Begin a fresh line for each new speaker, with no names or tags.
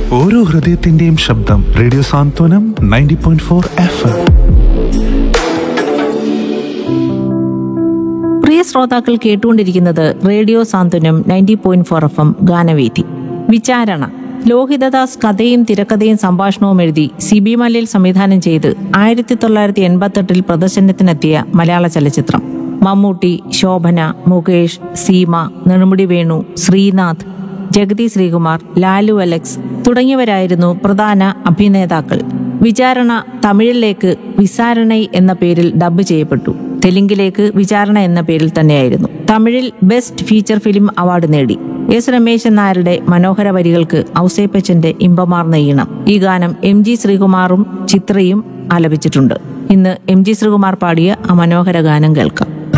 ഓരോ ഹൃദയത്തിന്റെയും ശബ്ദം radio Santhwanam ninety point four F M
പ്രിയ ശ്രോതാക്കൾ കേട്ടുകൊണ്ടിരിക്കുന്നത് radio Santhwanam ninety point four F M ഗാനവേദി വിചാരണ ലോഹിതദാസ് കഥയും തിരക്കഥയും സംഭാഷണവും എഴുതി സി ബി മലയിൽ സംവിധാനം ചെയ്ത് ആയിരത്തി തൊള്ളായിരത്തി എൺപത്തെട്ടിൽ പ്രദർശനത്തിനെത്തിയ മലയാള ചലച്ചിത്രം മമ്മൂട്ടി ശോഭന മുകേഷ് സീമ നെടുമുടി വേണു ശ്രീനാഥ് ജഗതി ശ്രീകുമാർ ലാലു അലക്സ് തുടങ്ങിയവരായിരുന്നു പ്രധാന അഭിനേതാക്കൾ വിചാരണ തമിഴിലേക്ക് വിസാരണൈ എന്ന പേരിൽ ഡബ്ബ് ചെയ്യപ്പെട്ടു തെലുങ്കിലേക്ക് വിചാരണ എന്ന പേരിൽ തന്നെയായിരുന്നു തമിഴിൽ ബെസ്റ്റ് ഫീച്ചർ ഫിലിം അവാർഡ് നേടി എസ് രമേശൻ നായരുടെ മനോഹര വരികൾക്ക് ഔസേപ്പച്ചന്റെ ഇമ്പമാർന്ന ഈണം ഈ ഗാനം എം ജി ശ്രീകുമാറും ചിത്രയും ആലപിച്ചിട്ടുണ്ട് ഇന്ന് എം ജി ശ്രീകുമാർ പാടിയ ആ മനോഹര ഗാനം കേൾക്കാം